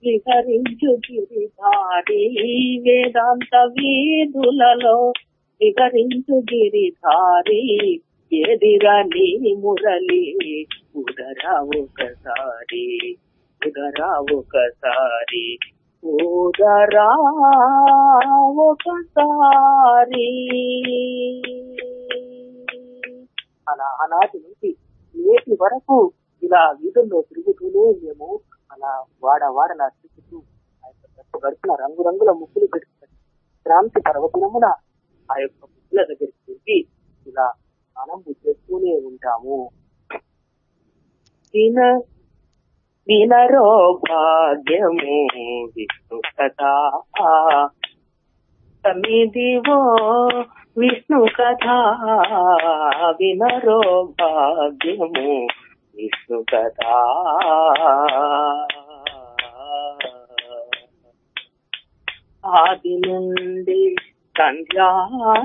విహరించు గిరిధారి వేదాంత వీధులలో విహరించు గిరిధారి ఎదిరా నీ మురళి ఉదరా ఒకసారి ఉదరా ఒకసారి ఉదరా ఒకసారి అలా ఆనాటి నుంచి నేటి వరకు ఇలా వీధుల్లో తిరుగుతూనే మేము అలా వాడ వాడలా తిరుగుతూ ఆ యొక్క చెట్టు గడుపున రంగురంగుల ముగ్గులు పెట్టుకుని క్రాంతి పర్వదినమున ఆ యొక్క ముగ్గుల దగ్గరికి వెళ్ళి ఇలా స్నానం చేస్తూనే ఉంటాము విన వినరో భాగ్యము విష్ణు కథ సమిదివో విష్ణు కథ వినరో భాగ్యము విష్ణు కథ ఆది నుండి సంధ్యా